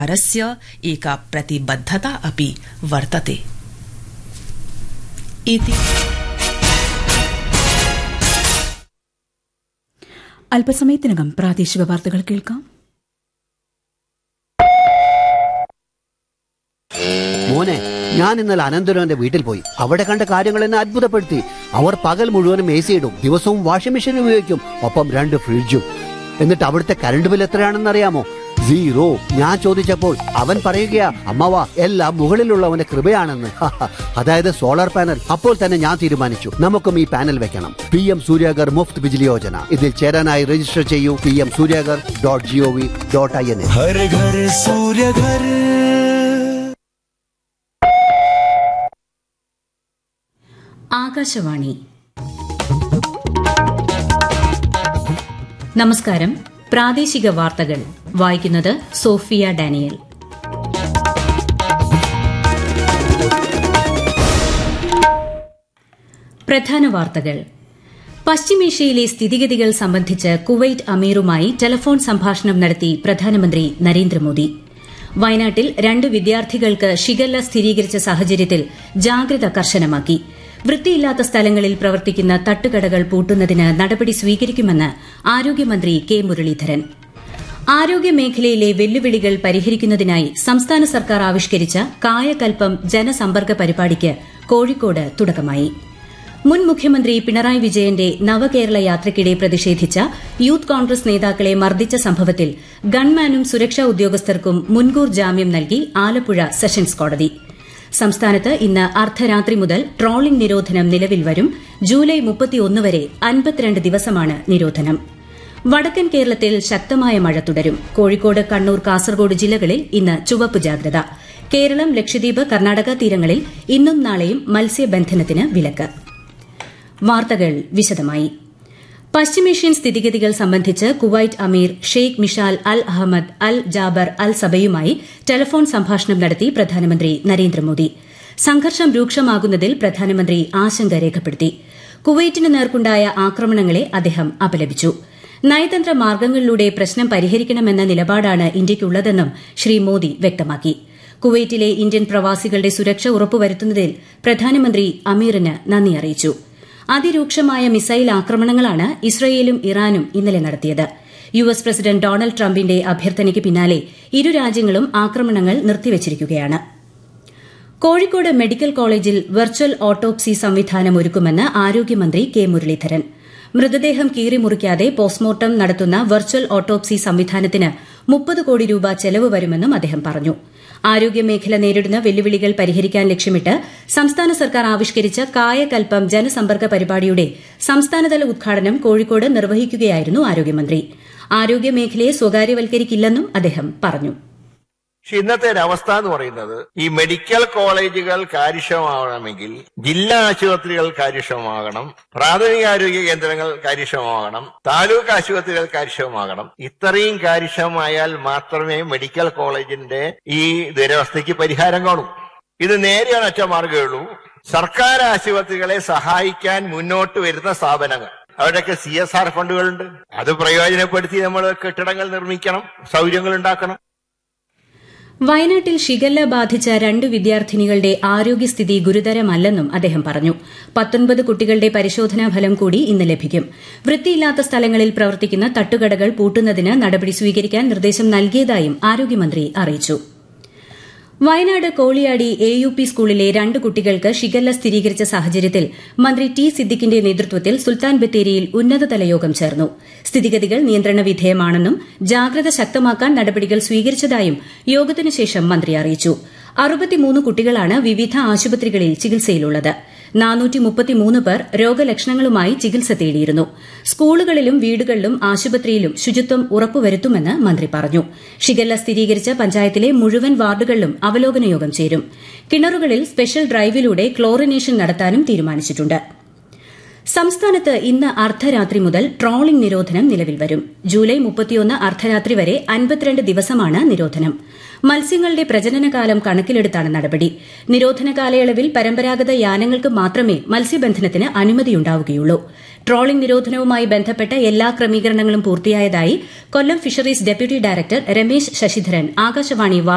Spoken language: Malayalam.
सरकारस्य एका प्रतिबद्धता अपि वर्तते इति അല്പസമയത്തിനകം പ്രാദേശിക വാർത്തകൾ കേൾക്കാം മോനെ ഞാൻ ഇന്നലെ അനന്തരവന്റെ വീട്ടിൽ പോയി അവിടെ കണ്ട കാര്യങ്ങൾ എന്നെ അത്ഭുതപ്പെടുത്തി അവർ പകൽ മുഴുവനും എ സി ഇടും ദിവസവും വാഷിംഗ് മെഷീൻ ഉപയോഗിക്കും ഒപ്പം രണ്ട് ഫ്രിഡ്ജും എന്നിട്ട് അവിടുത്തെ കറണ്ട് ബിൽ എത്രയാണെന്ന് അറിയാമോ സീറോ ഞാൻ ചോദിച്ചപ്പോൾ അവൻ പറയുകയാ അമ്മവ എല്ലാം മുകളിലുള്ളവന്റെ കൃപയാണെന്ന് അതായത് സോളാർ പാനൽ അപ്പോൾ തന്നെ ഞാൻ തീരുമാനിച്ചു നമുക്കും ഈ പാനൽ വെക്കണം പി എം സൂര്യാഗർ മുഫ്ത് ബിജ്ലി യോജന ഇതിൽ ചേരാനായി രജിസ്റ്റർ ചെയ്യൂ P M Suryaghar dot G O V dot I N हर घर सूर्य घर ആകാശവാണി നമസ്കാരം പ്രാദേശിക വാർത്തകൾ വായിക്കുന്നത് സോഫിയ ഡാനിയൽ പ്രധാന വാർത്തകൾ പശ്ചിമേഷ്യയിലെ സ്ഥിതിഗതികൾ സംബന്ധിച്ച് കുവൈറ്റ് അമീറുമായി ടെലഫോൺ സംഭാഷണം നടത്തി പ്രധാനമന്ത്രി നരേന്ദ്രമോദി വയനാട്ടിൽ രണ്ട് വിദ്യാർത്ഥികൾക്ക് ഷിഗല്ല സ്ഥിരീകരിച്ച സാഹചര്യത്തിൽ ജാഗ്രത കർശനമാക്കി വൃത്തിയില്ലാത്ത സ്ഥലങ്ങളിൽ പ്രവർത്തിക്കുന്ന തട്ടുകടകൾ പൂട്ടുന്നതിന് നടപടി സ്വീകരിക്കുമെന്ന് ആരോഗ്യമന്ത്രി കെ മുരളീധരൻ ആരോഗ്യമേഖലയിലെ വെല്ലുവിളികൾ പരിഹരിക്കുന്നതിനായി സംസ്ഥാന സർക്കാർ ആവിഷ്കരിച്ച കായകൽപ്പം ജനസമ്പർക്ക പരിപാടിക്ക് കോഴിക്കോട് തുടക്കമായി മുൻ മുഖ്യമന്ത്രി പിണറായി വിജയന്റെ നവകേരള യാത്രയ്ക്കിടെ പ്രതിഷേധിച്ച യൂത്ത് കോൺഗ്രസ് നേതാക്കളെ മർദ്ദിച്ച സംഭവത്തിൽ ഗൺമാനും സുരക്ഷാ ഉദ്യോഗസ്ഥർക്കും മുൻകൂർ ജാമ്യം നൽകി ആലപ്പുഴ സെഷൻസ് കോടതി സംസ്ഥാനത്ത് ഇന്ന് അർദ്ധരാത്രി മുതൽ ട്രോളിംഗ് നിരോധനം നിലവിൽ വരും ജൂലൈ മുപ്പത്തിയൊന്ന് വരെ അൻപത്തിരണ്ട് ദിവസമാണ് നിരോധനം വടക്കൻ കേരളത്തിൽ ശക്തമായ മഴ തുടരും കോഴിക്കോട് കണ്ണൂർ കാസർഗോഡ് ജില്ലകളിൽ ഇന്ന് ചുവപ്പ് ജാഗ്രത കേരളം ലക്ഷദ്വീപ് കർണാടക തീരങ്ങളിൽ ഇന്നും നാളെയും മത്സ്യബന്ധനത്തിന് വിലക്ക് വാർത്തകൾ വിശദമായി പശ്ചിമേഷ്യൻ സ്ഥിതിഗതികൾ സംബന്ധിച്ച് കുവൈറ്റ് അമീർ Sheikh Mishal Al Ahmad Al Jaber Al സബയുമായി ടെലഫോൺ സംഭാഷണം നടത്തി പ്രധാനമന്ത്രി നരേന്ദ്രമോദി സംഘർഷം രൂക്ഷമാകുന്നതിൽ പ്രധാനമന്ത്രി ആശങ്ക രേഖപ്പെടുത്തി കുവൈറ്റിന് നേർക്കുണ്ടായ ആക്രമണങ്ങളെ അദ്ദേഹം അപലപിച്ചു നയതന്ത്ര മാർഗ്ഗങ്ങളിലൂടെ പ്രശ്നം പരിഹരിക്കണമെന്ന നിലപാടാണ് ഇന്ത്യയ്ക്കുള്ളതെന്നും ശ്രീ മോദി വ്യക്തമാക്കി കുവൈറ്റിലെ ഇന്ത്യൻ പ്രവാസികളുടെ സുരക്ഷ ഉറപ്പുവരുത്തുന്നതിൽ പ്രധാനമന്ത്രി അമീറിന് നന്ദി അറിയിച്ചു അതിരൂക്ഷമായ മിസൈൽ ആക്രമണങ്ങളാണ് ഇസ്രയേലും ഇറാനും ഇന്നലെ നടത്തിയത് യു എസ് പ്രസിഡന്റ് ഡൊണാൾഡ് ട്രംപിന്റെ അഭ്യർത്ഥനയ്ക്ക് പിന്നാലെ ഇരു രാജ്യങ്ങളും ആക്രമണങ്ങൾ നിർത്തിവച്ചിരിക്കുകയാണ് കോഴിക്കോട് മെഡിക്കൽ കോളേജിൽ വെർച്വൽ ഓട്ടോപ്സി സംവിധാനം ഒരുക്കുമെന്ന് ആരോഗ്യമന്ത്രി കെ മുരളീധരൻ മൃതദേഹം കീറിമുറിക്കാതെ പോസ്റ്റ്മോർട്ടം നടത്തുന്ന വെർച്വൽ ഓട്ടോപ്സി സംവിധാനത്തിന് മുപ്പത് കോടി രൂപ ചെലവ് വരുമെന്നും അദ്ദേഹം പറഞ്ഞു ആരോഗ്യമേഖല നേരിടുന്ന വെല്ലുവിളികൾ പരിഹരിക്കാൻ ലക്ഷ്യമിട്ട് സംസ്ഥാന സർക്കാർ ആവിഷ്കരിച്ച കായകൽപ്പം ജനസമ്പർക്ക പരിപാടിയുടെ സംസ്ഥാനതല ഉദ്ഘാടനം കോഴിക്കോട് നിർവഹിക്കുകയായിരുന്നു ആരോഗ്യമന്ത്രി ആരോഗ്യമേഖലയെ സ്വകാര്യവൽക്കരിക്കില്ലെന്നും അദ്ദേഹം പറഞ്ഞു പക്ഷെ ഇന്നത്തെ ഒരു അവസ്ഥ എന്ന് പറയുന്നത് ഈ മെഡിക്കൽ കോളേജുകൾ കാര്യക്ഷമമാകണമെങ്കിൽ ജില്ലാ ആശുപത്രികൾ കാര്യക്ഷമമാകണം പ്രാഥമികാരോഗ്യ കേന്ദ്രങ്ങൾ കാര്യക്ഷമമാകണം താലൂക്ക് ആശുപത്രികൾ കാര്യക്ഷമമാകണം ഇത്രയും കാര്യക്ഷമമായാൽ മാത്രമേ മെഡിക്കൽ കോളേജിന്റെ ഈ ദുരവസ്ഥയ്ക്ക് പരിഹാരം കാണൂ ഇത് നേരെയാണ് ഒറ്റ മാർഗ്ഗമേ ഉള്ളൂ സർക്കാർ ആശുപത്രികളെ സഹായിക്കാൻ മുന്നോട്ട് വരുന്ന സ്ഥാപനങ്ങൾ അവരുടെയൊക്കെ സി എസ് ആർ ഫണ്ടുകളുണ്ട് അത് പ്രയോജനപ്പെടുത്തി നമ്മൾ കെട്ടിടങ്ങൾ നിർമ്മിക്കണം സൗകര്യങ്ങൾ ഉണ്ടാക്കണം വയനാട്ടിൽ ഷിഗല്ല ബാധിച്ച രണ്ട് വിദ്യാർത്ഥിനികളുടെ ആരോഗ്യസ്ഥിതി ഗുരുതരമല്ലെന്നും അദ്ദേഹം പറഞ്ഞു പത്തൊൻപത് കുട്ടികളുടെ പരിശോധനാ ഫലം കൂടി ഇന്ന് ലഭിക്കും വൃത്തിയില്ലാത്ത സ്ഥലങ്ങളിൽ പ്രവർത്തിക്കുന്ന തട്ടുകടകൾ പൂട്ടുന്നതിന് നടപടി സ്വീകരിക്കാൻ നിർദ്ദേശം നൽകിയതായും ആരോഗ്യമന്ത്രി അറിയിച്ചു Wayanad Koliyadi A U P സ്കൂളിലെ രണ്ട് കുട്ടികൾക്ക് ഷിഗല്ല സ്ഥിരീകരിച്ച സാഹചര്യത്തിൽ മന്ത്രി ടി സിദ്ദിഖിന്റെ നേതൃത്വത്തിൽ സുൽത്താൻ ബത്തേരിയിൽ ഉന്നതതല യോഗം ചേർന്നു സ്ഥിതിഗതികൾ നിയന്ത്രണ വിധേയമാണെന്നും ജാഗ്രത ശക്തമാക്കാൻ നടപടികൾ സ്വീകരിച്ചതായും യോഗത്തിനു ശേഷം മന്ത്രി അറിയിച്ചു അറുപത്തിമൂന്ന് കുട്ടികളാണ് വിവിധ ആശുപത്രികളിൽ ചികിത്സയിലുള്ളത് പേർ രോഗലക്ഷണങ്ങളുമായി ചികിത്സ തേടിയിരുന്നു സ്കൂളുകളിലും വീടുകളിലും ആശുപത്രിയിലും ശുചിത്വം ഉറപ്പുവരുത്തുമെന്ന് മന്ത്രി പറഞ്ഞു ഷിഗല്ല സ്ഥിരീകരിച്ച പഞ്ചായത്തിലെ മുഴുവൻ വാർഡുകളിലും അവലോകന യോഗം ചേരും കിണറുകളിൽ സ്പെഷ്യൽ ഡ്രൈവിലൂടെ ക്ലോറിനേഷൻ നടത്താനും തീരുമാനിച്ചിട്ടുണ്ട് സംസ്ഥാനത്ത് ഇന്ന് അർദ്ധരാത്രി മുതൽ ട്രോളിംഗ് നിരോധനം നിലവിൽ വരും ജൂലൈ മുപ്പത്തിയൊന്ന് അർദ്ധരാത്രി വരെ അൻപത്തിരണ്ട് ദിവസമാണ് നിരോധനം മത്സ്യങ്ങളുടെ പ്രജനനകാലം കണക്കിലെടുത്താണ് നടപടി നിരോധന കാലയളവിൽ പരമ്പരാഗത യാനങ്ങൾക്ക് മാത്രമേ മത്സ്യബന്ധനത്തിന് അനുമതിയുണ്ടാവുകയുള്ളൂ ട്രോളിംഗ് നിരോധനവുമായി ബന്ധപ്പെട്ട എല്ലാ ക്രമീകരണങ്ങളും പൂർത്തിയായതായി Kollam fisheries deputy director Ramesh Sasidharan Akashvani